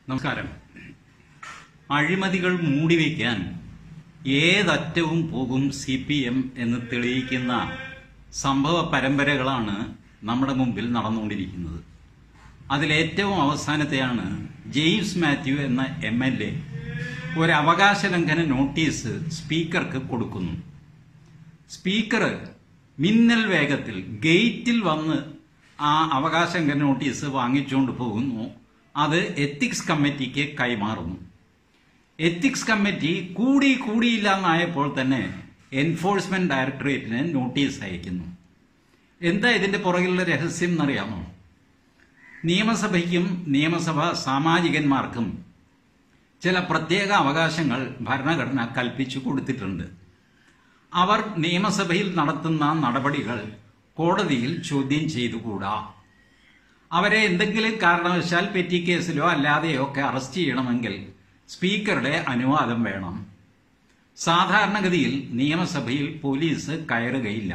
നമസ്കാരം അഴിമതികൾ മൂടിവെക്കാൻ ഏതറ്റവും പോകും C P M എന്ന് തെളിയിക്കുന്ന സംഭവ പരമ്പരകളാണ് നമ്മുടെ മുമ്പിൽ നടന്നുകൊണ്ടിരിക്കുന്നത് അതിലേറ്റവും അവസാനത്തെയാണ് ജെയിംസ് മാത്യു എന്ന എം എൽ എ ഒരു അവകാശ ലംഘന നോട്ടീസ് സ്പീക്കർക്ക് കൊടുക്കുന്നു സ്പീക്കർ മിന്നൽ വേഗത്തിൽ ഗേറ്റിൽ വന്ന് ആ അവകാശ ലംഘന നോട്ടീസ് വാങ്ങിച്ചുകൊണ്ട് പോകുന്നു അത് എത്തിക്സ് കമ്മിറ്റിക്ക് കൈമാറുന്നു എത്തിക്സ് കമ്മിറ്റി കൂടി കൂടിയില്ല എന്നായപ്പോൾ തന്നെ എൻഫോഴ്സ്മെന്റ് ഡയറക്ടറേറ്റിന് നോട്ടീസ് അയക്കുന്നു എന്താ ഇതിന്റെ പുറകിലുള്ള രഹസ്യം എന്നറിയാമോ നിയമസഭയ്ക്കും നിയമസഭ സാമാജികന്മാർക്കും ചില പ്രത്യേക അവകാശങ്ങൾ ഭരണഘടന കൽപ്പിച്ചു കൊടുത്തിട്ടുണ്ട് അവർ നിയമസഭയിൽ നടത്തുന്ന നടപടികൾ കോടതിയിൽ ചോദ്യം ചെയ്തുകൂടാ അവരെ എന്തെങ്കിലും കാരണവശാൽ പെറ്റി കേസിലോ അല്ലാതെയോ ഒക്കെ അറസ്റ്റ് ചെയ്യണമെങ്കിൽ സ്പീക്കറുടെ അനുവാദം വേണം സാധാരണഗതിയിൽ നിയമസഭയിൽ പോലീസ് കയറുകയില്ല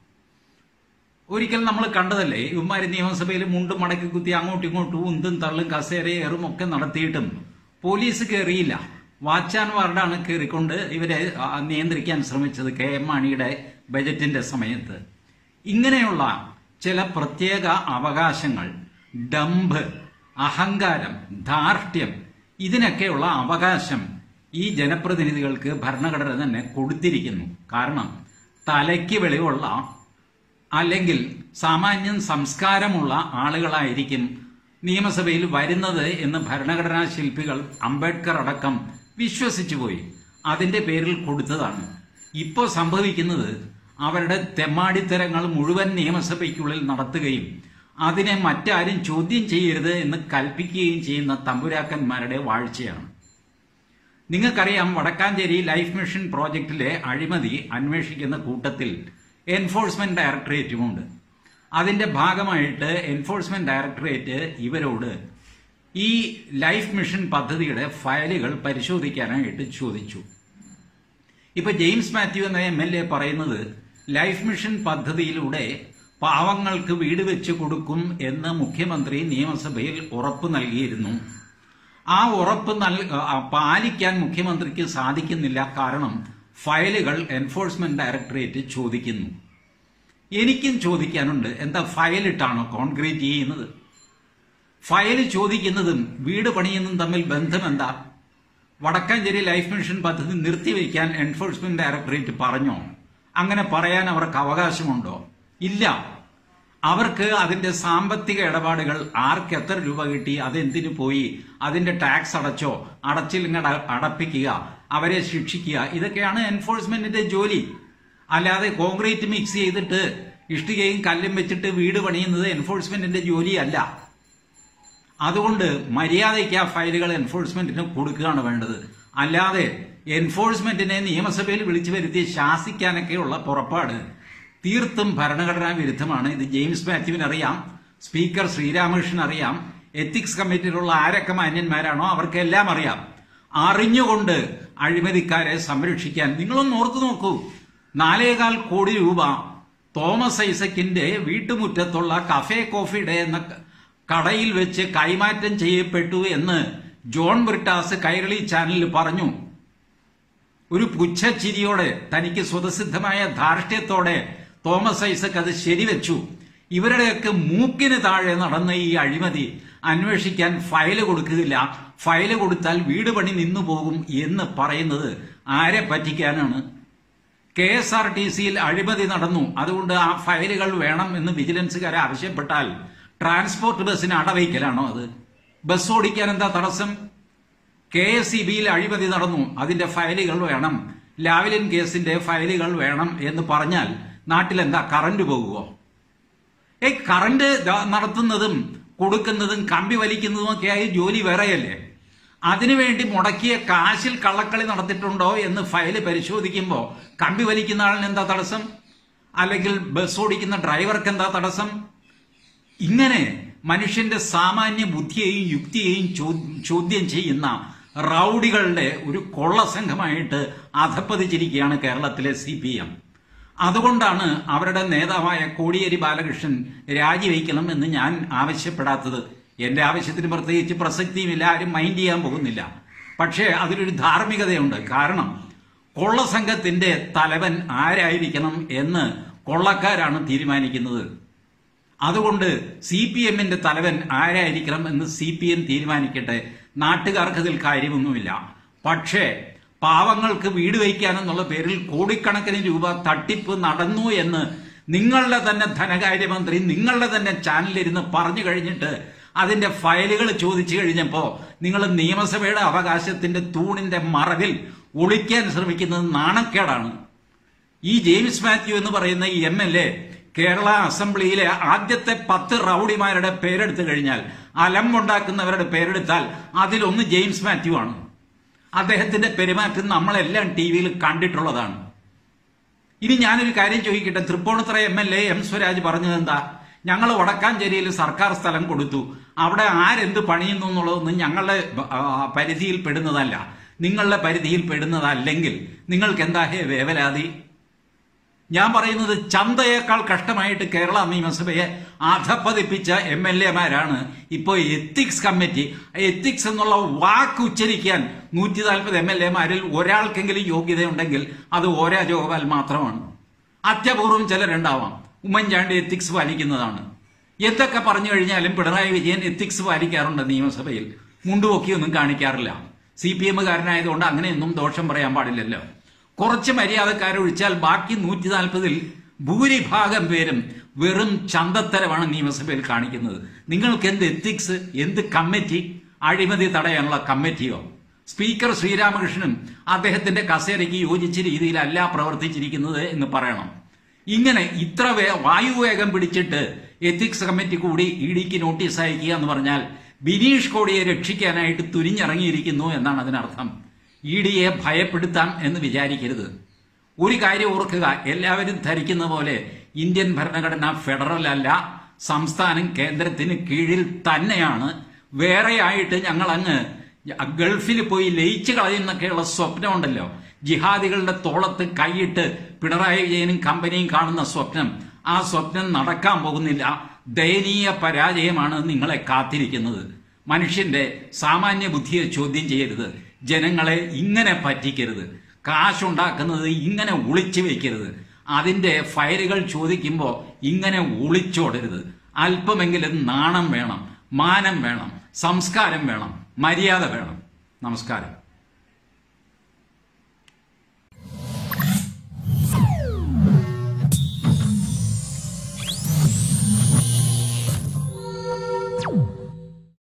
ഒരിക്കൽ നമ്മൾ കണ്ടതല്ലേ ഇവന്മാര് നിയമസഭയിൽ മുണ്ടും മടക്കി കുത്തി അങ്ങോട്ടും ഇങ്ങോട്ടും ഉന്തും തള്ളും കസേരയേറും ഒക്കെ നടത്തിയിട്ടും പോലീസ് കയറിയില്ല വാച്ചാൻ വാർഡാണ് കയറിക്കൊണ്ട് ഇവരെ ആ, നിയന്ത്രിക്കാൻ ശ്രമിച്ചത് കെ എം മാണിയുടെ ബജറ്റിന്റെ സമയത്ത് ഇങ്ങനെയുള്ള ചില പ്രത്യേക അവകാശങ്ങൾ ഡംഭ് അഹങ്കാരം ധാർഷ്ട്യം ഇതിനൊക്കെയുള്ള അവകാശം ഈ ജനപ്രതിനിധികൾക്ക് ഭരണഘടന തന്നെ കൊടുത്തിരിക്കുന്നു കാരണം തലയ്ക്ക് വെളിവുള്ള അല്ലെങ്കിൽ സാമാന്യം സംസ്കാരമുള്ള ആളുകളായിരിക്കും നിയമസഭയിൽ വരുന്നത് എന്ന് ഭരണഘടനാ ശില്പികൾ അംബേദ്കർ അടക്കം വിശ്വസിച്ചു പോയി അതിന്റെ പേരിൽ കൊടുത്തതാണ് ഇപ്പോൾ സംഭവിക്കുന്നത് അവരുടെ തെമ്മാടിത്തരങ്ങൾ മുഴുവൻ നിയമസഭയ്ക്കുള്ളിൽ നടത്തുകയും അതിനെ മറ്റാരും ചോദ്യം ചെയ്യരുത് എന്ന് കൽപ്പിക്കുകയും ചെയ്യുന്ന തമ്പുരാക്കന്മാരുടെ വാഴ്ചയാണ് നിങ്ങൾക്കറിയാം വടക്കാഞ്ചേരി ലൈഫ് മിഷൻ പ്രോജക്റ്റിലെ അഴിമതി അന്വേഷിക്കുന്ന കൂട്ടത്തിൽ എൻഫോഴ്സ്മെന്റ് ഡയറക്ടറേറ്റുമുണ്ട് അതിന്റെ ഭാഗമായിട്ട് എൻഫോഴ്സ്മെന്റ് ഡയറക്ടറേറ്റ് ഇവരോട് ഈ ലൈഫ് മിഷൻ പദ്ധതിയുടെ ഫയലുകൾ പരിശോധിക്കാനായിട്ട് ചോദിച്ചു ഇപ്പൊ ജെയിംസ് മാത്യു എന്ന എം എൽ എ പറയുന്നത് ലൈഫ് മിഷൻ പദ്ധതിയിലൂടെ പാവങ്ങൾക്ക് വീട് വെച്ച് കൊടുക്കും എന്ന് മുഖ്യമന്ത്രി നിയമസഭയിൽ ഉറപ്പ് നൽകിയിരുന്നു ആ ഉറപ്പ് നൽ ആ, പാലിക്കാൻ മുഖ്യമന്ത്രിക്ക് സാധിക്കുന്നില്ല കാരണം ഫയലുകൾ എൻഫോഴ്സ്മെന്റ് ഡയറക്ടറേറ്റ് ചോദിക്കുന്നു എനിക്കും ചോദിക്കാനുണ്ട് എന്താ ഫയലിട്ടാണോ കോൺക്രീറ്റ് ചെയ്യുന്നത് ഫയൽ ചോദിക്കുന്നതും വീട് പണിയുന്നതും തമ്മിൽ ബന്ധം എന്താ വടക്കാഞ്ചേരി ലൈഫ് മിഷൻ പദ്ധതി നിർത്തിവെക്കാൻ എൻഫോഴ്സ്മെന്റ് ഡയറക്ടറേറ്റ് പറഞ്ഞോ അങ്ങനെ പറയാൻ അവർക്ക് അവകാശമുണ്ടോ ഇല്ല അവർക്ക് അതിന്റെ സാമ്പത്തിക ഇടപാടുകൾ ആർക്ക് എത്ര രൂപ കിട്ടി അതെന്തിനു പോയി അതിന്റെ ടാക്സ് അടച്ചോ അടച്ചില്ലെങ്കിൽ അട- അടപ്പിക്കുക അവരെ ശിക്ഷിക്കുക ഇതൊക്കെയാണ് എൻഫോഴ്സ്മെന്റിന്റെ ജോലി അല്ലാതെ കോൺക്രീറ്റ് മിക്സ് ചെയ്തിട്ട് ഇഷ്ടികയും കല്ലും വെച്ചിട്ട് വീട് പണിയുന്നത് എൻഫോഴ്സ്മെന്റിന്റെ ജോലിയല്ല അതുകൊണ്ട് മര്യാദയ്ക്ക് ആ ഫയലുകൾ എൻഫോഴ്സ്മെന്റിന് കൊടുക്കുകയാണ് വേണ്ടത് അല്ലാതെ എൻഫോഴ്സ്മെന്റിനെ നിയമസഭയിൽ വിളിച്ചു വരുത്തി ശാസിക്കാനൊക്കെയുള്ള പുറപ്പാട് തീർത്തും ഭരണഘടനാ വിരുദ്ധമാണ് ഇത് ജെയിംസ് മാത്യുവിന് അറിയാം സ്പീക്കർ ശ്രീരാമകൃഷ്ണൻ അറിയാം എത്തിക്സ് കമ്മിറ്റിയിലുള്ള ആരൊക്കെ മാന്യന്മാരാണോ അവർക്കെല്ലാം അറിയാം അറിഞ്ഞുകൊണ്ട് അഴിമതിക്കാരെ സംരക്ഷിക്കാൻ നിങ്ങളൊന്ന് ഓർത്തു നോക്കൂ നാലേകാൽ കോടി രൂപ തോമസ് ഐസക്കിന്റെ വീട്ടുമുറ്റത്തുള്ള കഫേ കോഫി ഡേ എന്ന കടയിൽ വെച്ച് കൈമാറ്റം ചെയ്യപ്പെട്ടു എന്ന് ജോൺ ബ്രിട്ടാസ് കൈരളി ചാനലിൽ പറഞ്ഞു ഒരു പുച്ഛച്ചിരിയോടെ തനിക്ക് സ്വതസിദ്ധമായ ധാർഷ്ട്യത്തോടെ തോമസ് ഐസക് അത് ശരിവെച്ചു ഇവരുടെയൊക്കെ മൂക്കിന് താഴെ നടന്ന ഈ അഴിമതി അന്വേഷിക്കാൻ ഫയല് കൊടുക്കുകയില്ല ഫയല് കൊടുത്താൽ വീട് പണി നിന്നു പോകും എന്ന് പറയുന്നത് ആരെ പറ്റിക്കാനാണ് കെ എസ് ആർ ടി സിയിൽ അഴിമതി നടന്നു അതുകൊണ്ട് ആ ഫയലുകൾ വേണം എന്ന് വിജിലൻസുകാരെ ആവശ്യപ്പെട്ടാൽ ട്രാൻസ്പോർട്ട് ബസ്സിന് അടവയ്ക്കലാണോ അത് ബസ് ഓടിക്കാൻ എന്താ തടസ്സം കെ എസ് ഇ ബിയിൽ അഴിമതി നടന്നു അതിന്റെ ഫയലുകൾ വേണം ലാവലിൻ കേസിന്റെ ഫയലുകൾ വേണം എന്ന് പറഞ്ഞാൽ നാട്ടിൽ എന്താ കറണ്ട് പോകുമോ ഏയ് കറണ്ട് ദ- നടത്തുന്നതും കൊടുക്കുന്നതും കമ്പി വലിക്കുന്നതും ഒക്കെയായി ജോലി വേറെയല്ലേ അതിനുവേണ്ടി മുടക്കിയ കാശിൽ കള്ളക്കളി നടത്തിയിട്ടുണ്ടോ എന്ന് ഫയല് പരിശോധിക്കുമ്പോൾ കമ്പി വലിക്കുന്ന ആളിന് എന്താ തടസ്സം അല്ലെങ്കിൽ ബസ് ഓടിക്കുന്ന ഡ്രൈവർക്ക് എന്താ തടസ്സം ഇങ്ങനെ മനുഷ്യന്റെ സാമാന്യ ബുദ്ധിയെയും യുക്തിയെയും ചോ- ചോദ്യം ചെയ്യുന്ന റൌഡികളുടെ ഒരു കൊള്ള സംഘമായിട്ട് അധപ്പതിച്ചിരിക്കുകയാണ് കേരളത്തിലെ സി പി എം അതുകൊണ്ടാണ് അവരുടെ നേതാവായ കോടിയേരി ബാലകൃഷ്ണൻ രാജിവെക്കണം എന്ന് ഞാൻ ആവശ്യപ്പെടാത്തത് എന്റെ ആവശ്യത്തിന് പ്രത്യേകിച്ച് പ്രസക്തിയുമില്ല ആരും മൈൻഡ് ചെയ്യാൻ പോകുന്നില്ല പക്ഷേ അതിലൊരു ധാർമ്മികതയുണ്ട് കാരണം കൊള്ളസംഘത്തിന്റെ തലവൻ ആരായിരിക്കണം എന്ന് കൊള്ളക്കാരാണ് തീരുമാനിക്കുന്നത് അതുകൊണ്ട് സി പി എമ്മിന്റെ തലവൻ ആരായിരിക്കണം എന്ന് സി പി എം തീരുമാനിക്കട്ടെ നാട്ടുകാർക്ക് ഇതിൽ കാര്യമൊന്നുമില്ല പക്ഷേ പാവങ്ങൾക്ക് വീട് വയ്ക്കാനെന്നുള്ള പേരിൽ കോടിക്കണക്കിന് രൂപ തട്ടിപ്പ് നടന്നു എന്ന് നിങ്ങളുടെ തന്നെ ധനകാര്യമന്ത്രി നിങ്ങളുടെ തന്നെ ചാനലിരുന്ന് പറഞ്ഞു കഴിഞ്ഞിട്ട് അതിന്റെ ഫയലുകൾ ചോദിച്ചു കഴിഞ്ഞപ്പോ നിങ്ങൾ നിയമസഭയുടെ അവകാശത്തിന്റെ തൂണിന്റെ മറവിൽ ഒളിക്കാൻ ശ്രമിക്കുന്നത് നാണക്കേടാണ് ഈ ജെയിംസ് മാത്യു എന്ന് പറയുന്ന ഈ എം എൽ എ കേരള അസംബ്ലിയിലെ ആദ്യത്തെ പത്ത് റൌഡിമാരുടെ പേരെടുത്തു കഴിഞ്ഞാൽ അലമ്പുണ്ടാക്കുന്നവരുടെ പേരെടുത്താൽ അതിലൊന്ന് ജെയിംസ് മാത്യു ആണ് അദ്ദേഹത്തിന്റെ പെരുമാറ്റം നമ്മളെല്ലാം ടി വിയിൽ കണ്ടിട്ടുള്ളതാണ് ഇനി ഞാനൊരു കാര്യം ചോദിക്കട്ടെ Tripunithura M L A M Swaraj പറഞ്ഞത് എന്താ ഞങ്ങൾ വടക്കാഞ്ചേരിയിൽ സർക്കാർ സ്ഥലം കൊടുത്തു അവിടെ ആരെന്ത് പണിയുന്നു എന്നുള്ളതൊന്നും ഞങ്ങളുടെ ആ, പരിധിയിൽ പെടുന്നതല്ല നിങ്ങളുടെ പരിധിയിൽ പെടുന്നതല്ലെങ്കിൽ നിങ്ങൾക്ക് എന്താ ഹേ വേവലാതി ഞാൻ പറയുന്നത് ചന്തയേക്കാൾ കഷ്ടമായിട്ട് കേരള നിയമസഭയെ അധപ്പതിപ്പിച്ച എം എൽ എമാരാണ് ഇപ്പോൾ എത്തിക്സ് കമ്മിറ്റി എത്തിക്സ് എന്നുള്ള വാക്ക് ഉച്ചരിക്കാൻ നൂറ്റി നാൽപ്പത് എം എൽ എമാരിൽ ഒരാൾക്കെങ്കിലും യോഗ്യതയുണ്ടെങ്കിൽ അത് ഓ രാജഗോപാൽ മാത്രമാണ് അത്യപൂർവം ചിലരുണ്ടാവാം ഉമ്മൻചാണ്ടി എത്തിക്സ് പാലിക്കുന്നതാണ് എന്തൊക്കെ പറഞ്ഞു കഴിഞ്ഞാലും പിണറായി വിജയൻ എത്തിക്സ് പാലിക്കാറുണ്ട് നിയമസഭയിൽ മുണ്ടുപൊക്കിയൊന്നും കാണിക്കാറില്ല സി പി എമ്മുകാരനായതുകൊണ്ട് അങ്ങനെയൊന്നും ദോഷം പറയാൻ പാടില്ലല്ലോ കുറച്ച് മര്യാദക്കാരൊഴിച്ചാൽ ബാക്കി നൂറ്റി നാൽപ്പതിൽ ഭൂരിഭാഗം പേരും വെറും ചന്തത്തരമാണ് നിയമസഭയിൽ കാണിക്കുന്നത് നിങ്ങൾക്ക് എന്ത് എത്തിക്സ് എന്ത് കമ്മിറ്റി അഴിമതി തടയാനുള്ള കമ്മിറ്റിയോ സ്പീക്കർ ശ്രീരാമകൃഷ്ണനും അദ്ദേഹത്തിന്റെ കസേരയ്ക്ക് യോജിച്ച രീതിയിലല്ല പ്രവർത്തിച്ചിരിക്കുന്നത് എന്ന് പറയണം ഇങ്ങനെ ഇത്ര വേ വായുവേഗം പിടിച്ചിട്ട് എത്തിക്സ് കമ്മിറ്റി കൂടി ഇ ഡിക്ക് നോട്ടീസ് അയക്കുക എന്ന് പറഞ്ഞാൽ ബിനീഷ് കോടിയെ രക്ഷിക്കാനായിട്ട് തുരിഞ്ഞിറങ്ങിയിരിക്കുന്നു എന്നാണ് അതിനർത്ഥം ഇ ഡിയെ ഭയപ്പെടുത്താം എന്ന് വിചാരിക്കരുത് ഒരു കാര്യം ഓർക്കുക എല്ലാവരും ധരിക്കുന്ന പോലെ ഇന്ത്യൻ ഭരണഘടന ഫെഡറൽ അല്ല സംസ്ഥാനം കേന്ദ്രത്തിന് കീഴിൽ തന്നെയാണ് വേറെയായിട്ട് ഞങ്ങൾ അങ്ങ് ഗൾഫിൽ പോയി ലയിച്ചു കളയുന്നൊക്കെയുള്ള സ്വപ്നമുണ്ടല്ലോ ജിഹാദികളുടെ തോളത്ത് കൈയിട്ട് പിണറായി വിജയനും കമ്പനിയും കാണുന്ന സ്വപ്നം ആ സ്വപ്നം നടക്കാൻ പോകുന്നില്ല ദയനീയ പരാജയമാണ് നിങ്ങളെ കാത്തിരിക്കുന്നത് മനുഷ്യന്റെ സാമാന്യ ബുദ്ധിയെ ചോദ്യം ചെയ്യരുത് ജനങ്ങളെ ഇങ്ങനെ പറ്റിക്കരുത് കാശുണ്ടാക്കുന്നത് ഇങ്ങനെ ഒളിച്ചു വെക്കരുത് അതിന്റെ ഫയലുകൾ ചോദിക്കുമ്പോൾ ഇങ്ങനെ ഒളിച്ചോടരുത് അല്പമെങ്കിലും നാണം വേണം മാനം വേണം സംസ്കാരം വേണം മര്യാദ വേണം നമസ്കാരം